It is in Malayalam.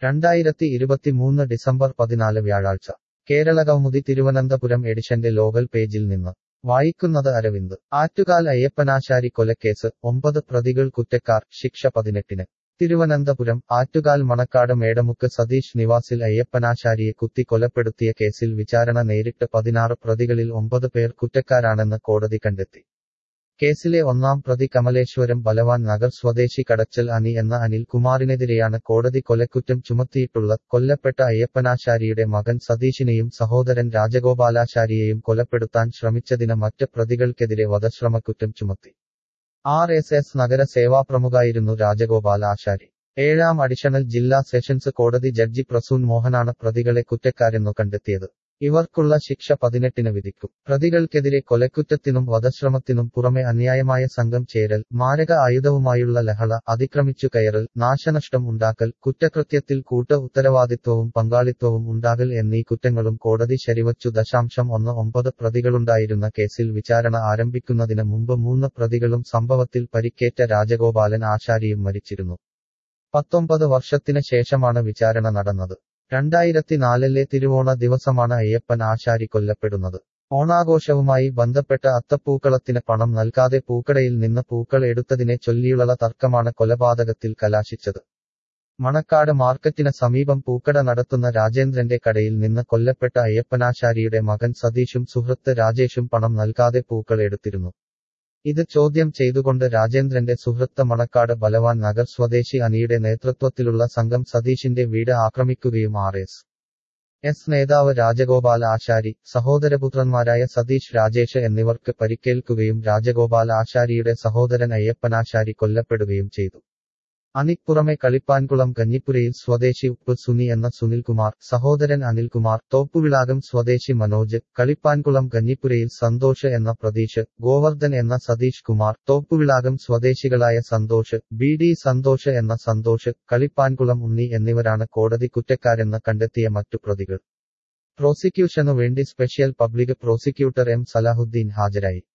രണ്ടായിരത്തി ഇരുപത്തിമൂന്ന് ഡിസംബർ പതിനാല് വ്യാഴാഴ്ച കേരളകൗമുദി തിരുവനന്തപുരം എഡിഷന്റെ ലോകൽ പേജിൽ നിന്ന് വായിക്കുന്നത് അരവിന്ദ് ആറ്റുകാൽ അയ്യപ്പനാശാരി കൊലക്കേസ് ഒമ്പത് പ്രതികൾ കുറ്റക്കാർ ശിക്ഷ പതിനെട്ടിന് തിരുവനന്തപുരം ആറ്റുകാൽ മണക്കാട് മേടമുക്ക് സതീഷ് നിവാസിൽ അയ്യപ്പനാശാരിയെ കുത്തി കൊലപ്പെടുത്തിയ കേസിൽ വിചാരണ നേരിട്ട് പതിനാറ് പ്രതികളിൽ ഒമ്പത് പേർ കുറ്റക്കാരാണെന്ന് കോടതി കണ്ടെത്തി കേസിലെ ഒന്നാം പ്രതി കമലേശ്വരം ബലവാൻ നഗർ സ്വദേശി കടച്ചൽ അനി എന്ന അനിൽ കുമാറിനെതിരെയാണ് കോടതി കൊലക്കുറ്റം ചുമത്തിയിട്ടുള്ള കൊല്ലപ്പെട്ട അയ്യപ്പനാശാരിയുടെ മകൻ സതീഷിനെയും സഹോദരൻ രാജഗോപാലാശാരിയെയും കൊലപ്പെടുത്താൻ ശ്രമിച്ചതിന് മറ്റ് പ്രതികൾക്കെതിരെ വധശ്രമക്കുറ്റം ചുമത്തി ആർ എസ് എസ് നഗര സേവാപ്രമുഖായിരുന്നു രാജഗോപാൽ ആശാരി ഏഴാം അഡീഷണൽ ജില്ലാ സെഷൻസ് കോടതി ജഡ്ജി പ്രസൂൻ മോഹനാണ് പ്രതികളെ കുറ്റക്കാരെന്നു കണ്ടെത്തിയത് ഇവർക്കുള്ള ശിക്ഷ പതിനെട്ടിന് വിധിക്കും പ്രതികൾക്കെതിരെ കൊലക്കുറ്റത്തിനും വധശ്രമത്തിനും പുറമെ അന്യായമായ സംഘം ചേരൽ മാരക ആയുധവുമായുള്ള ലഹള അതിക്രമിച്ചു കയറൽ നാശനഷ്ടം ഉണ്ടാക്കൽ കുറ്റകൃത്യത്തിൽ കൂട്ട ഉത്തരവാദിത്വവും പങ്കാളിത്തവും ഉണ്ടാകൽ എന്നീ കുറ്റങ്ങളും കോടതി ശരിവച്ചു ദശാംശം ഒന്ന് ഒമ്പത് പ്രതികളുണ്ടായിരുന്ന കേസിൽ വിചാരണ ആരംഭിക്കുന്നതിന് മുമ്പ് മൂന്ന് പ്രതികളും സംഭവത്തിൽ പരിക്കേറ്റ രാജഗോപാലൻ ആശാരിയും മരിച്ചിരുന്നു പത്തൊമ്പത് വർഷത്തിന് ശേഷമാണ് വിചാരണ നടന്നത് രണ്ടായിരത്തിനാലിലെ തിരുവോണ ദിവസമാണ് അയ്യപ്പൻ ആശാരി കൊല്ലപ്പെടുന്നത് ഓണാഘോഷവുമായി ബന്ധപ്പെട്ട അത്തപ്പൂക്കളത്തിന് പണം നൽകാതെ പൂക്കടയിൽ നിന്ന് പൂക്കൾ എടുത്തതിനെ ചൊല്ലിയുള്ള തർക്കമാണ് കൊലപാതകത്തിൽ കലാശിച്ചത് മണക്കാട് മാർക്കറ്റിന് സമീപം പൂക്കട നടത്തുന്ന രാജേന്ദ്രന്റെ കടയിൽ നിന്ന് കൊല്ലപ്പെട്ട അയ്യപ്പനാശാരിയുടെ മകൻ സതീഷും സുഹൃത്ത് രാജേഷും പണം നൽകാതെ പൂക്കൾ എടുത്തിരുന്നു ഇത് ചോദ്യം ചെയ്തുകൊണ്ട് രാജേന്ദ്രന്റെ സുഹൃത്ത് മണക്കാട് ബലവാൻ നഗർ സ്വദേശി അനിയുടെ നേതൃത്വത്തിലുള്ള സംഘം സതീഷിന്റെ വീട് ആക്രമിക്കുകയും ആർ എസ് എസ് നേതാവ് രാജഗോപാൽ ആശാരി സഹോദരപുത്രന്മാരായ സതീഷ് രാജേഷ് എന്നിവർക്ക് പരിക്കേൽക്കുകയും രാജഗോപാൽ ആശാരിയുടെ സഹോദരൻ അയ്യപ്പനാശാരി കൊല്ലപ്പെടുകയും ചെയ്തു അനിപ്പുറമെ കളിപ്പാൻകുളം കഞ്ഞിപ്പുരയിൽ സ്വദേശി ഉപ്പ് സുനി എന്ന സുനിൽകുമാർ സഹോദരൻ അനിൽകുമാർ തോപ്പുവിളാകം സ്വദേശി മനോജ് കളിപ്പാൻകുളം കഞ്ഞിപ്പുരയിൽ സന്തോഷ് എന്ന പ്രതീഷ് ഗോവർദ്ധൻ എന്ന സതീഷ് കുമാർ തോപ്പുവിളാകം സ്വദേശികളായ സന്തോഷ് ബി ഡി സന്തോഷ് എന്ന സന്തോഷ് കളിപ്പാൻകുളം ഉണ്ണി എന്നിവരാണ് കോടതി കുറ്റക്കാരെന്ന് കണ്ടെത്തിയ മറ്റു പ്രതികൾ പ്രോസിക്യൂഷനു വേണ്ടി special public prosecutor M Salahuddin ഹാജരായി